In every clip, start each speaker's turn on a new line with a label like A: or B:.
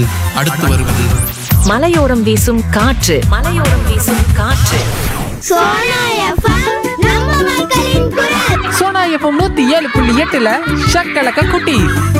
A: அடுத்து வருவது
B: மலையோரம் வீசும் காற்று மலையோரம் வீசும் காற்று
C: சோனா எஃப்எம் நம்ம மக்களின் குரல்
D: சோனா எஃப்எம் நூத்தி ஏழு புள்ளி எட்டுல ஷக்கலக்க குட்டி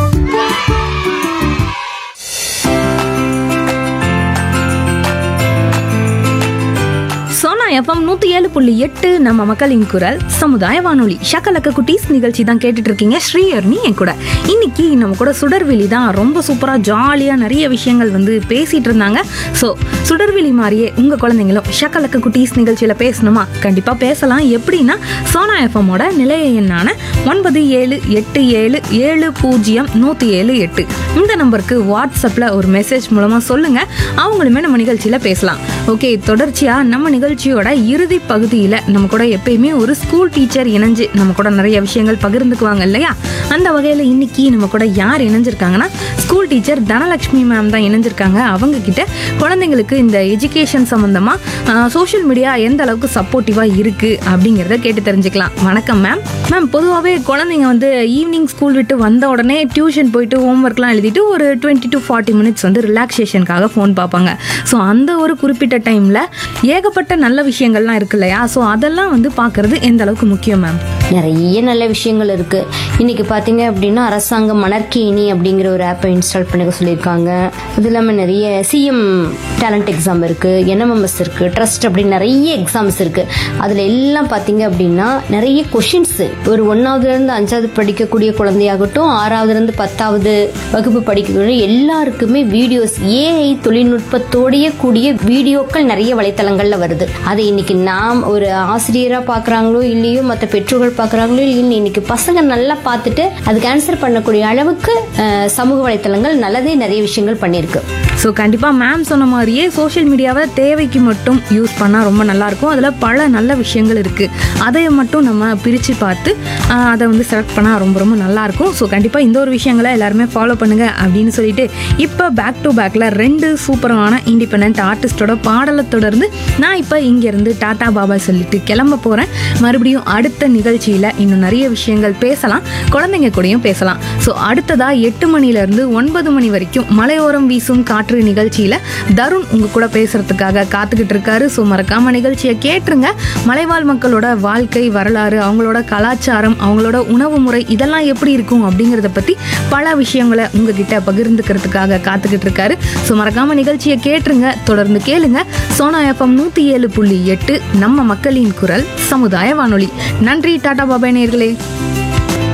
E: சோனா எஃப்எம் நூற்றி ஏழு புள்ளி எட்டு நம்ம மக்களின் குரல் சமுதாய வானொலி ஷக்கலக்க குட்டீஸ் நிகழ்ச்சி தான் கேட்டுட்டு இருக்கீங்க ஸ்ரீயர்னி என் கூட இன்னைக்கு நம்ம கூட சுடர்வெளி தான் ரொம்ப சூப்பராக ஜாலியாக நிறைய விஷயங்கள் வந்து பேசிட்டு இருந்தாங்க ஸோ சுடர்வெளி மாதிரியே உங்கள் குழந்தைங்களும் ஷக்கலக்க குட்டீஸ் நிகழ்ச்சியில் பேசணுமா கண்டிப்பாக பேசலாம் எப்படின்னா சோனா எஃப்எம்மோட நிலைய எண்ணான ஒன்பது ஏழு எட்டு ஏழு ஏழு பூஜ்ஜியம் நூற்றி ஏழு எட்டு இந்த நம்பருக்கு வாட்ஸ்அப்பில் ஒரு மெசேஜ் மூலமாக சொல்லுங்கள் அவங்களுமே நம்ம நிகழ்ச்சியில் பேசலாம் ஓகே தொடர்ச்சியாக நம்ம நிகழ்ச்சியோட இறுதி பகுதியில் நம்ம கூட எப்பயுமே ஒரு ஸ்கூல் டீச்சர் இணைஞ்சு நம்ம கூட நிறைய விஷயங்கள் பகிர்ந்துக்குவாங்க இல்லையா அந்த வகையில் இன்னைக்கு நம்ம கூட யார் இணைஞ்சிருக்காங்கன்னா ஸ்கூல் டீச்சர் தனலட்சுமி மேம் தான் இணைஞ்சிருக்காங்க அவங்க கிட்ட குழந்தைங்களுக்கு இந்த எஜுகேஷன் சம்மந்தமாக சோஷியல் மீடியா எந்த அளவுக்கு சப்போர்ட்டிவாக இருக்குது அப்படிங்கிறத கேட்டு தெரிஞ்சுக்கலாம் வணக்கம் மேம் மேம் பொதுவாகவே குழந்தைங்க வந்து ஈவினிங் ஸ்கூல் விட்டு வந்த உடனே டியூஷன் போயிட்டு ஹோம்ஒர்க்லாம் எழுதிட்டு ஒரு டுவெண்ட்டி டு ஃபார்ட்டி மினிட்ஸ் வந்து ரிலாக்ஸேஷனுக்காக ஃபோன் பார்ப்பாங்க ஸோ அந்த ஒரு குறிப்பிட்ட டைமில் ஏகப்பட்ட நல்ல விஷயங்கள்லாம் இருக்கு இல்லையா ஸோ அதெல்லாம் வந்து பார்க்கறது எந்த அளவுக்கு முக்கியம் மேம்
F: நிறைய நல்ல விஷயங்கள் இருக்கு இன்னைக்கு பாத்தீங்க அப்படின்னா அரசாங்கம் மணற்கேணி அப்படிங்கிற ஒரு ஆப்பை இன்ஸ்டால் பண்ணிக்க சொல்லியிருக்காங்க அது இல்லாமல் நிறைய சிஎம் டேலண்ட் எக்ஸாம் இருக்கு என்எம்எம்எஸ் இருக்கு ட்ரஸ்ட் அப்படின்னு நிறைய எக்ஸாம்ஸ் இருக்கு அதுல எல்லாம் பாத்தீங்க அப்படின்னா நிறைய கொஷின்ஸ் ஒரு ஒன்னாவதுல இருந்து அஞ்சாவது படிக்கக்கூடிய குழந்தையாகட்டும் ஆறாவதுல இருந்து பத்தாவது வகுப்பு படிக்கக்கூடிய எல்லாருக்குமே வீடியோஸ் ஏஐ தொழில்நுட்பத்தோடைய கூடிய வீடியோக்கள் நிறைய வலைத்தளங்கள்ல வருது அதை இன்னைக்கு நாம் ஒரு ஆசிரியரா பாக்குறாங்களோ இல்லையோ மற்ற பெற்றோர்கள் பாக்குறாங்களோ இல்லை இன்னைக்கு பசங்க நல்லா பார்த்துட்டு அதுக்கு ஆன்சர் பண்ணக்கூடிய அளவுக்கு அஹ், சமூக வலைத்தளங்கள் நல்லதே நிறைய விஷயங்கள் பண்ணியிருக்கு
E: ஸோ கண்டிப்பாக மேம் சொன்ன மாதிரியே சோஷியல் மீடியாவை தேவைக்கு மட்டும் யூஸ் பண்ணால் ரொம்ப நல்லாயிருக்கும் அதில் பல நல்ல விஷயங்கள் இருக்குது அதை மட்டும் நம்ம பிரித்து பார்த்து ஆஹ், அதை வந்து செலக்ட் பண்ணால் ரொம்ப ரொம்ப நல்லாயிருக்கும் ஸோ கண்டிப்பாக இந்த ஒரு விஷயங்களை எல்லாருமே ஃபாலோ பண்ணுங்க அப்படின்னு சொல்லிட்டு இப்போ பேக் டு பேக்கில் ரெண்டு சூப்பரான இண்டிபெண்ட் ஆர்டிஸ்டோட பாடலை தொடர்ந்து நான் இப்போ இங்கேருந்து டாடா பாபா சொல்லிட்டு கிளம்ப போகிறேன் மறுபடியும் அடுத்த நிகழ்ச்சியில் இன்னும் நிறைய விஷயங்கள் பேசலாம் குழந்தைங்க கூடயும் பேசலாம் ஸோ அடுத்ததாக எட்டு மணிலேருந்து ஒன்பது மணி வரைக்கும் மலையோரம் வீசும் காற்று நிகழ்ச்சியில் தருண் உங்கள் கூட பேசுறதுக்காக காத்துக்கிட்டு இருக்காரு ஸோ மறக்காம நிகழ்ச்சியை கேட்டுருங்க மலைவாழ் மக்களோட வாழ்க்கை வரலாறு அவங்களோட கலாச்சாரம் அவங்களோட உணவு முறை இதெல்லாம் எப்படி இருக்கும் அப்படிங்கிறத பற்றி பல விஷயங்களை உங்ககிட்ட பகிர்ந்துக்கிறதுக்காக காத்துக்கிட்டு இருக்காரு ஸோ மறக்காம நிகழ்ச்சியை கேட்டுருங்க தொடர்ந்து கேளுங்க சோனா எஃப்எம் நூற்றி ஏழு புள்ளி எட்டு நம்ம மக்களின் குரல் சமுதாய வானொலி நன்றி டாடா பாபாய் நேர்களே